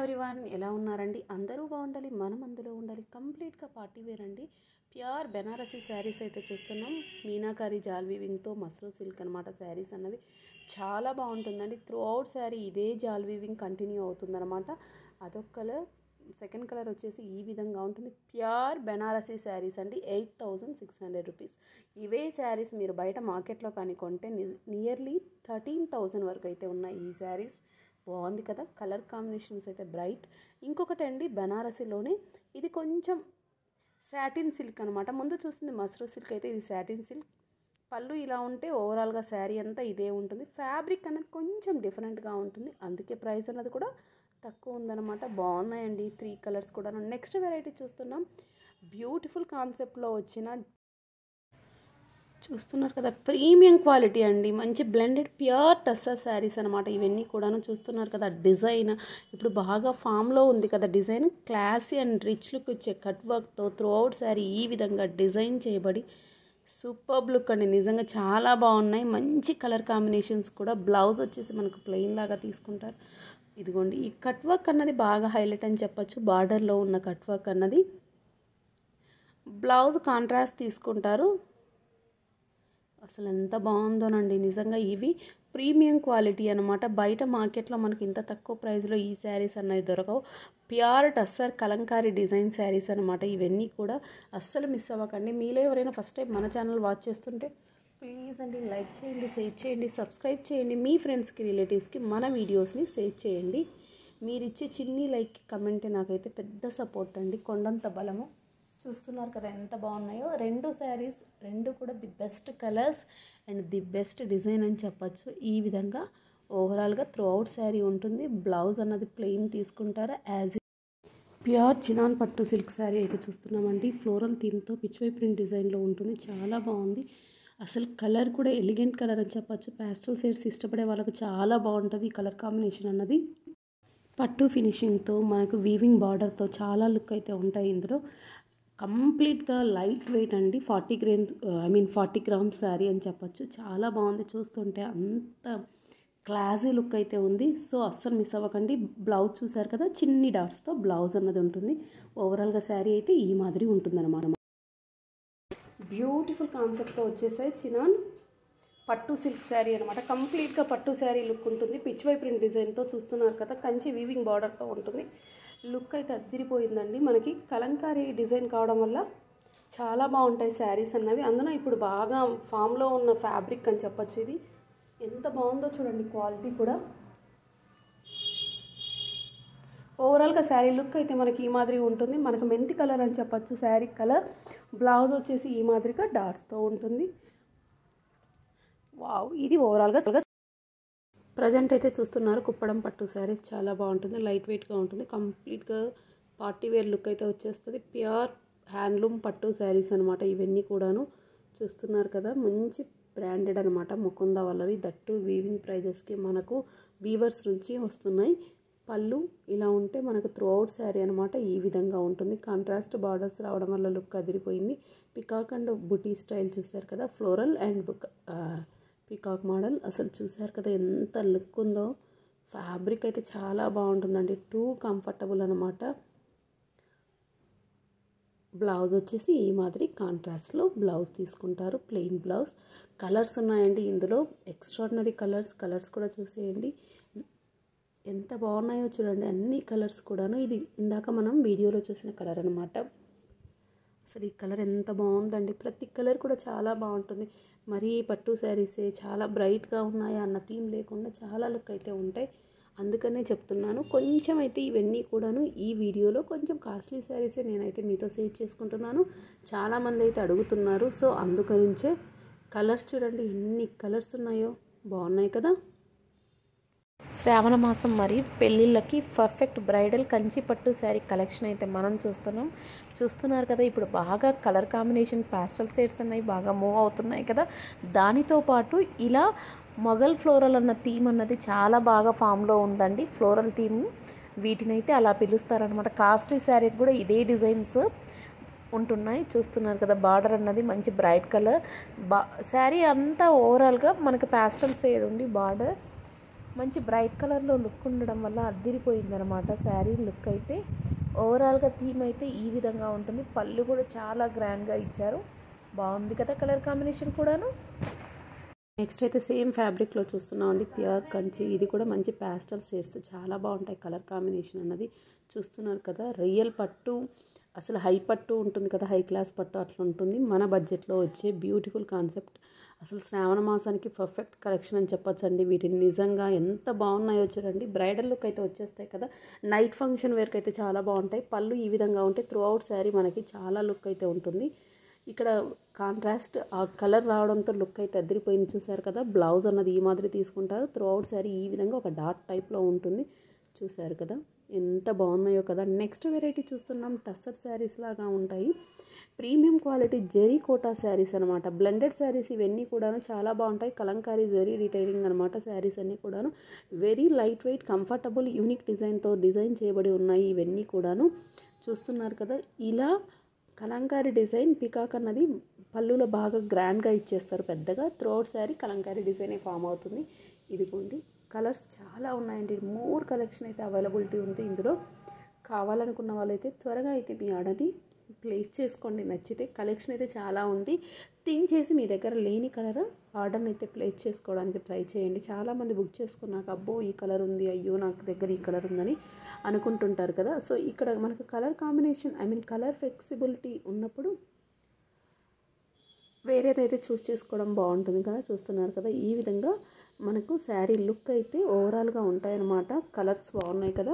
everyone ఎలా ఉన్నారండి అందరూ బాగుండాలి మనం అందులో ఉండాలి కంప్లీట్గా పార్టీ వేర్ అండి ప్యూర్ బెనారసీ శారీస్ అయితే చూస్తున్నాం మీనాకారి జాల్ వీవింగ్తో మస్రో సిల్క్ అనమాట శారీస్ అన్నవి చాలా బాగుంటుందండి త్రూ అవుట్ శారీ ఇదే జాల్ వీవింగ్ కంటిన్యూ అవుతుందన్నమాట అదొక కలర్ సెకండ్ కలర్ వచ్చేసి ఈ విధంగా ఉంటుంది ప్యూర్ బెనారసీ శారీస్ అండి eight thousand six hundred rupees ఇవే శారీస్ మీరు బయట మార్కెట్లో కానీ కొంటే నియర్లీ థర్టీన్ థౌజండ్ వరకు అయితే ఉన్నాయి ఈ శారీస్ బాగుంది కదా కలర్ కాంబినేషన్స్ అయితే బ్రైట్ ఇంకొకటి అండి బెనారసీలోనే ఇది కొంచెం శాటిన్ సిల్క్ అనమాట ముందు చూస్తుంది మస్రో సిల్క్ అయితే ఇది శాటిన్ సిల్క్ పళ్ళు ఇలా ఉంటే ఓవరాల్గా శారీ అంతా ఇదే ఉంటుంది ఫ్యాబ్రిక్ అనేది కొంచెం డిఫరెంట్గా ఉంటుంది అందుకే ప్రైస్ అన్నది కూడా తక్కువ ఉందన్నమాట బాగున్నాయండి త్రీ కలర్స్ కూడా నెక్స్ట్ వెరైటీ చూస్తున్నాం బ్యూటిఫుల్ కాన్సెప్ట్లో వచ్చిన చూస్తున్నారు కదా ప్రీమియం క్వాలిటీ అండి మంచి బ్లెండెడ్ ప్యూర్ టస్సర్ శారీస్ అనమాట ఇవన్నీ కూడాను చూస్తున్నారు కదా డిజైన్ ఇప్పుడు బాగా ఫామ్లో ఉంది కదా design classy and rich look ఇచ్చే కట్ వర్క్తో త్రూ అవుట్ శారీ ఈ విధంగా డిజైన్ చేయబడి సూపర్ లుక్ అండి నిజంగా చాలా బాగున్నాయి మంచి కలర్ కాంబినేషన్స్ కూడా బ్లౌజ్ వచ్చేసి మనకు ప్లెయిన్ లాగా తీసుకుంటారు ఇదిగోండి ఈ కట్ వర్క్ అన్నది బాగా హైలైట్ అని చెప్పొచ్చు బార్డర్లో ఉన్న కట్ వర్క్ అన్నది బ్లౌజ్ కాంట్రాస్ట్ తీసుకుంటారు అసలు ఎంత బాగుందోనండి నిజంగా ఇవి ప్రీమియం క్వాలిటీ అనమాట బయట మార్కెట్లో మనకి ఇంత తక్కువ ప్రైస్లో ఈ శారీస్ అన్నవి దొరకవు ప్యూర్ టస్సర్ కలంకారీ డిజైన్ శారీస్ అనమాట ఇవన్నీ కూడా అస్సలు మిస్ అవ్వకండి మీలో ఎవరైనా ఫస్ట్ టైం మన ఛానల్ వాచ్ చేస్తుంటే ప్లీజ్ అండి లైక్ చేయండి షేర్ చేయండి సబ్స్క్రైబ్ చేయండి మీ ఫ్రెండ్స్కి రిలేటివ్స్కి మన వీడియోస్ని షేర్ చేయండి మీరు ఇచ్చే చిన్ని లైక్ కమెంటే నాకైతే పెద్ద సపోర్ట్ అండి కొండంత బలము చూస్తున్నారు కదా ఎంత బాగున్నాయో రెండు శారీస్ రెండు కూడా the best colours and the best design అని చెప్పచ్చు ఈ విధంగా ఓవరాల్గా త్రూ అవుట్ శారీ ఉంటుంది బ్లౌజ్ అన్నది ప్లెయిన్ తీసుకుంటారా as pure chinon pattu silk sari అయితే చూస్తున్నామండి ఫ్లోరల్ థీమ్తో పిచ్వై ప్రింట్ డిజైన్లో ఉంటుంది చాలా బాగుంది అసలు కలర్ కూడా ఎలిగెంట్ కలర్ అని చెప్పచ్చు ప్యాస్టల్ షేడ్స్ ఇష్టపడే వాళ్ళకి చాలా బాగుంటుంది ఈ కలర్ కాంబినేషన్ అన్నది పట్టు ఫినిషింగ్తో మనకు వీవింగ్ బార్డర్తో చాలా లుక్ అయితే ఉంటాయి ఇందులో కంప్లీట్గా లైట్ వెయిట్ అండి forty gram I mean forty grams sari అని చెప్పొచ్చు చాలా బాగుంది చూస్తుంటే అంత క్లాసీ లుక్ అయితే ఉంది సో అస్సలు మిస్ అవ్వకండి బ్లౌజ్ చూసారు కదా చిన్ని డాట్స్తో బ్లౌజ్ అన్నది ఉంటుంది ఓవరాల్గా శారీ అయితే ఈ మాదిరి ఉంటుందన్నమాట బ్యూటిఫుల్ కాన్సెప్ట్తో వచ్చేసాయి చినాన్ పట్టు సిల్క్ శారీ అనమాట కంప్లీట్గా పట్టు శారీ లుక్ ఉంటుంది పిచ్ వై ప్రింట్ డిజైన్తో చూస్తున్నారు కదా కంచి వీవింగ్ బార్డర్తో ఉంటుంది లుక్ అయితే అద్దరిపోయిందండి మనకి కలంకారీ డిజైన్ కావడం వల్ల చాలా బాగుంటాయి శారీస్ అన్నవి అందులో ఇప్పుడు బాగా ఫామ్లో ఉన్న ఫ్యాబ్రిక్ అని చెప్పొచ్చు ఇది ఎంత బాగుందో చూడండి క్వాలిటీ కూడా ఓవరాల్గా శారీ లుక్ అయితే మనకి ఈ మాదిరి ఉంటుంది మనకు మెంతి కలర్ అని చెప్పొచ్చు శారీ కలర్ బ్లౌజ్ వచ్చేసి ఈ మాదిరిగా డాట్స్తో ఉంటుంది వావ్ ఇది ఓవరాల్గా ప్రజెంట్ అయితే చూస్తున్నారు కుప్పడం పట్టు శారీస్ చాలా బాగుంటుంది లైట్ వెయిట్గా ఉంటుంది కంప్లీట్గా పార్టీ వేర్ లుక్ అయితే వచ్చేస్తుంది ప్యూర్ హ్యాండ్లూమ్ పట్టు శారీస్ అనమాట ఇవన్నీ కూడాను చూస్తున్నారు కదా మంచి బ్రాండెడ్ అనమాట ముకుంద వాళ్ళవి దట్టు వీవింగ్ ప్రైజెస్కి మనకు వీవర్స్ నుంచి వస్తున్నాయి పళ్ళు ఇలా ఉంటే మనకు త్రూ అవుట్ శారీ అనమాట ఈ విధంగా ఉంటుంది కాంట్రాస్ట్ బార్డర్స్ రావడం వల్ల లుక్ అదిరిపోయింది పికాక్ అండ్ బుటీ స్టైల్ చూసారు కదా ఫ్లోరల్ అండ్ బుక్ పీకాక్ మోడల్ అసలు చూసారు కదా ఎంత లుక్ ఉందో ఫ్యాబ్రిక్ అయితే చాలా బాగుంటుందండి టూ కంఫర్టబుల్ అనమాట బ్లౌజ్ వచ్చేసి ఈ మాదిరి కాంట్రాస్ట్లో బ్లౌజ్ తీసుకుంటారు ప్లెయిన్ బ్లౌజ్ కలర్స్ ఉన్నాయండి ఇందులో ఎక్స్ట్రాడినరీ కలర్స్ కలర్స్ కూడా చూసేయండి ఎంత బాగున్నాయో చూడండి అన్ని కలర్స్ కూడాను ఇది ఇందాక మనం వీడియోలో చూసిన కలర్ అనమాట అసలు ఈ కలర్ ఎంత బాగుందండి ప్రతి కలర్ కూడా చాలా బాగుంటుంది మరీ పట్టు శారీసే చాలా బ్రైట్గా ఉన్నాయా అన్న థీమ్ లేకుండా చాలా లుక్ అయితే ఉంటాయి అందుకనే చెప్తున్నాను కొంచెం అయితే ఇవన్నీ కూడాను ఈ వీడియోలో కొంచెం కాస్ట్లీ శారీసే నేనైతే మీతో షేర్ చేసుకుంటున్నాను చాలామంది అయితే అడుగుతున్నారు సో అందుకనుంచే కలర్స్ చూడండి ఎన్ని కలర్స్ ఉన్నాయో బాగున్నాయి కదా శ్రావణ మాసం మరియు పెళ్ళిళ్ళకి పర్ఫెక్ట్ బ్రైడల్ కంచి పట్టు శారీ కలెక్షన్ అయితే మనం చూస్తున్నాం చూస్తున్నారు కదా ఇప్పుడు బాగా కలర్ కాంబినేషన్ పాస్టల్ షేడ్స్ అన్నవి బాగా మూవ్ అవుతున్నాయి కదా దానితో పాటు ఇలా మొగల్ ఫ్లోరల్ అన్న థీమ్ అన్నది చాలా బాగా ఫామ్లో ఉందండి ఫ్లోరల్ థీమ్ వీటినైతే అలా పిలుస్తారనమాట కాస్ట్లీ శారీకి కూడా ఇదే డిజైన్స్ ఉంటున్నాయి చూస్తున్నారు కదా బార్డర్ అన్నది మంచి బ్రైట్ కలర్ బా శారీ అంతా ఓవరాల్గా మనకి పాస్టల్ షేడ్ ఉండి బార్డర్ మంచి బ్రైట్ కలర్లో లుక్ ఉండడం వల్ల అద్దిరిపోయిందనమాట శారీ లుక్ అయితే ఓవరాల్గా థీమ్ అయితే ఈ విధంగా ఉంటుంది పళ్ళు కూడా చాలా గ్రాండ్గా ఇచ్చారు బాగుంది కదా కలర్ కాంబినేషన్ కూడాను నెక్స్ట్ అయితే సేమ్ ఫ్యాబ్రిక్లో చూస్తున్నాం అండి ప్యూర్ కంచి ఇది కూడా మంచి ప్యాస్టల్ షేడ్స్ చాలా బాగుంటాయి కలర్ కాంబినేషన్ అన్నది చూస్తున్నారు కదా రియల్ పట్టు అసలు హై పట్టు ఉంటుంది కదా హై క్లాస్ పట్టు అట్లా ఉంటుంది మన బడ్జెట్లో వచ్చే బ్యూటిఫుల్ కాన్సెప్ట్ అసలు శ్రావణ మాసానికి పర్ఫెక్ట్ కలెక్షన్ అని చెప్పొచ్చండి వీటిని నిజంగా ఎంత బాగున్నాయో చూడండి బ్రైడల్ లుక్ అయితే వచ్చేస్తాయి కదా నైట్ ఫంక్షన్ వేర్కి అయితే చాలా బాగుంటాయి పళ్ళు ఈ విధంగా ఉంటే త్రూ అవుట్ శారీ మనకి చాలా లుక్ అయితే ఉంటుంది ఇక్కడ కాంట్రాస్ట్ ఆ కలర్ రావడంతో లుక్ అయితే అదిరిపోయింది చూసారు కదా బ్లౌజ్ అన్నది ఈ మాదిరి తీసుకుంటారు త్రూ అవుట్ శారీ ఈ విధంగా ఒక డాట్ టైప్లో ఉంటుంది చూసారు కదా ఎంత బాగున్నాయో కదా నెక్స్ట్ వెరైటీ చూస్తున్నాం టస్సర్ శారీస్ లాగా ఉంటాయి ప్రీమియం క్వాలిటీ జెరీ కోటా శారీస్ అనమాట బ్లెండెడ్ శారీస్ ఇవన్నీ కూడాను చాలా బాగుంటాయి కలంకారీ జెరీ రిటైలింగ్ అనమాట శారీస్ అన్నీ కూడాను very light weight comfortable unique డిజైన్తో డిజైన్ చేయబడి ఉన్నాయి ఇవన్నీ కూడాను చూస్తున్నారు కదా ఇలా కలంకారీ డిజైన్ పికాక్ అన్నది పళ్ళులో బాగా గ్రాండ్గా ఇచ్చేస్తారు పెద్దగా త్రోట్ శారీ కలంకారీ డిజైనే ఫామ్ అవుతుంది ఇదిగోండి కలర్స్ చాలా ఉన్నాయండి మోర్ కలెక్షన్ అయితే అవైలబిలిటీ ఉంది ఇందులో కావాలనుకున్న వాళ్ళైతే త్వరగా అయితే మీ ఆర్డర్ని ప్లేస్ చేసుకోండి నచ్చితే కలెక్షన్ అయితే చాలా ఉంది థింక్ చేసి మీ దగ్గర లేని కలర్ ఆర్డర్ని అయితే ప్లేస్ చేసుకోవడానికి ట్రై చేయండి చాలామంది బుక్ చేసుకున్నాక అబ్బో ఈ కలర్ ఉంది అయ్యో నాకు దగ్గర ఈ కలర్ ఉందని అనుకుంటుంటారు కదా సో ఇక్కడ మనకు colour combination I mean colour flexibility ఉన్నప్పుడు వేరేదైతే చూస్ చేసుకోవడం బాగుంటుంది కదా చూస్తున్నారు కదా ఈ విధంగా మనకు శారీ లుక్ అయితే ఓవరాల్గా ఉంటాయన్నమాట కలర్స్ బాగున్నాయి కదా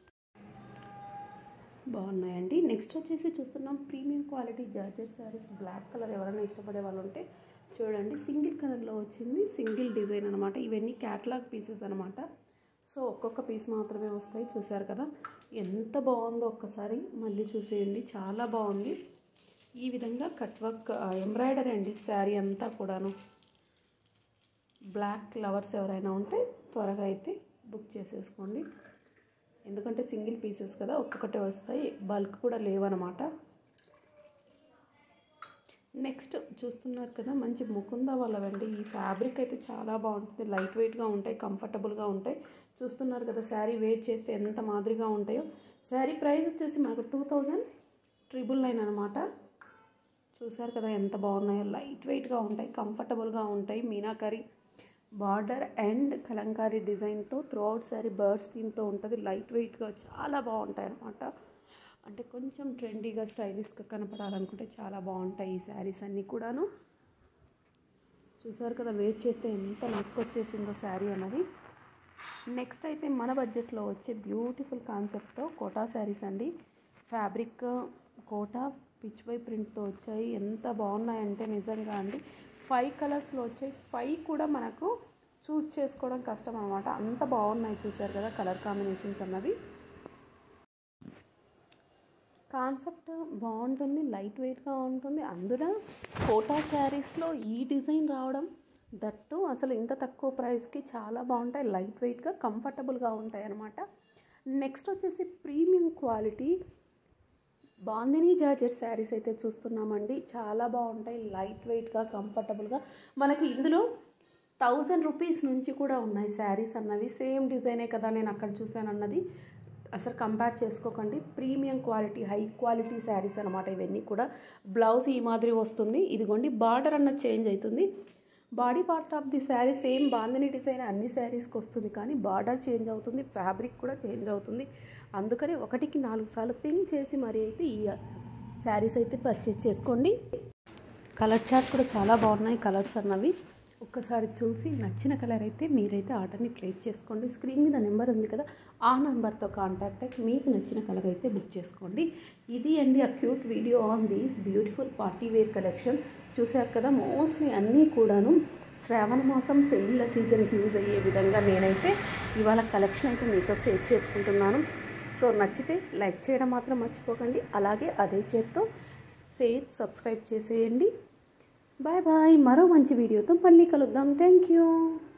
బాగున్నాయండి నెక్స్ట్ వచ్చేసి చూస్తున్నాం premium quality georgette saris black colour ఎవరైనా ఇష్టపడే వాళ్ళు ఉంటే చూడండి సింగిల్ కలర్లో వచ్చింది సింగిల్ డిజైన్ అనమాట ఇవన్నీ క్యాటలాగ్ పీసెస్ అనమాట సో ఒక్కొక్క పీస్ మాత్రమే వస్తాయి చూసారు కదా ఎంత బాగుందో ఒక్కసారి మళ్ళీ చూసేయండి చాలా బాగుంది ఈ విధంగా కట్ వర్క్ ఎంబ్రాయిడరీ అండి శారీ అంతా కూడాను బ్లాక్ ఫ్లవర్స్ ఎవరైనా ఉంటే త్వరగా అయితే బుక్ చేసేసుకోండి ఎందుకంటే సింగిల్ పీసెస్ కదా ఒక్కొక్కటే వస్తాయి బల్క్ కూడా లేవన్నమాట నెక్స్ట్ చూస్తున్నారు కదా మంచి ముకుంద వాళ్ళవండి ఈ ఫ్యాబ్రిక్ అయితే చాలా బాగుంటుంది లైట్ వెయిట్గా ఉంటాయి కంఫర్టబుల్గా ఉంటాయి చూస్తున్నారు కదా శారీ వెయిట్ చేస్తే ఎంత మాదిరిగా ఉంటాయో శారీ ప్రైస్ వచ్చేసి మనకు టూ థౌజండ్ ట్రిపుల్ నైన్ అనమాట చూసారు కదా ఎంత బాగున్నాయో లైట్ వెయిట్గా ఉంటాయి కంఫర్టబుల్గా ఉంటాయి మీనాకరీ బార్డర్ అండ్ కలంకారీ డిజైన్తో త్రూ అవుట్ శారీ బర్డ్స్ థీమ్తో ఉంటుంది లైట్ వెయిట్గా చాలా బాగుంటాయి అనమాట అంటే కొంచెం ట్రెండీగా స్టైలిష్గా కనపడాలనుకుంటే చాలా బాగుంటాయి ఈ శారీస్ అన్నీ కూడాను చూసారు కదా వెయిట్ చేస్తే ఎంత లుక్ వచ్చేసిందో శారీ అన్నది నెక్స్ట్ అయితే మన బడ్జెట్లో వచ్చే బ్యూటిఫుల్ కాన్సెప్ట్తో కోటా శారీస్ అండి ఫ్యాబ్రిక్ కోటా పిచ్ బై ప్రింట్తో వచ్చాయి ఎంత బాగున్నాయంటే నిజంగా అండి ఫైవ్ కలర్స్లో వచ్చాయి ఫైవ్ కూడా మనకు చూస్ చేసుకోవడం కష్టం అనమాట అంత బాగున్నాయి చూసారు కదా కలర్ కాంబినేషన్స్ అన్నవి కాన్సెప్ట్ బాగుంటుంది లైట్ వెయిట్గా ఉంటుంది అందులో కోటా శారీస్లో ఈ డిజైన్ రావడం దట్టు అసలు ఇంత తక్కువ ప్రైస్కి చాలా బాగుంటాయి లైట్ వెయిట్గా కంఫర్టబుల్గా ఉంటాయి అన్నమాట నెక్స్ట్ వచ్చేసి premium quality bandhani georgette saris అయితే చూస్తున్నామండి చాలా బాగుంటాయి లైట్ వెయిట్గా కంఫర్టబుల్గా మనకి ఇందులో థౌజండ్ రూపీస్ నుంచి కూడా ఉన్నాయి శారీస్ అన్నవి సేమ్ డిజైనే కదా నేను అక్కడ చూశాను అన్నది అసలు కంపేర్ చేసుకోకండి premium quality high quality saris అనమాట ఇవన్నీ కూడా బ్లౌజ్ ఈ మాదిరి వస్తుంది ఇదిగోండి బార్డర్ అన్నది చేంజ్ అవుతుంది body part of the sari same bandhani design అన్ని శారీస్కి వస్తుంది కానీ బార్డర్ చేంజ్ అవుతుంది ఫ్యాబ్రిక్ కూడా చేంజ్ అవుతుంది అందుకని ఒకటికి నాలుగు సార్లు థింక్ చేసి మరి అయితే ఈ శారీస్ అయితే పర్చేస్ చేసుకోండి కలర్ చార్ట్ కూడా చాలా బాగున్నాయి కలర్స్ అన్నవి ఒక్కసారి చూసి నచ్చిన కలర్ అయితే మీరైతే ఆర్డర్ని ప్లేస్ చేసుకోండి స్క్రీన్ మీద నెంబర్ ఉంది కదా ఆ నెంబర్తో కాంటాక్ట్ అయ్యి మీకు నచ్చిన కలర్ అయితే బుక్ చేసుకోండి ఇది అండి ఆ cute video on these beautiful party wear collection చూశారు కదా మోస్ట్లీ అన్నీ కూడాను శ్రావణ మాసం పెళ్ళిళ్ళ సీజన్కి యూజ్ అయ్యే విధంగా నేనైతే ఇవాళ కలెక్షన్ అయితే మీతో షేర్ చేసుకుంటున్నాను సో నచ్చితే లైక్ చేయడం మాత్రం మర్చిపోకండి అలాగే అదే చేత్తో షేర్ సబ్స్క్రైబ్ చేసేయండి బాయ్ బాయ్ మరో మంచి వీడియోతో మళ్ళీ కలుద్దాం థ్యాంక్ యూ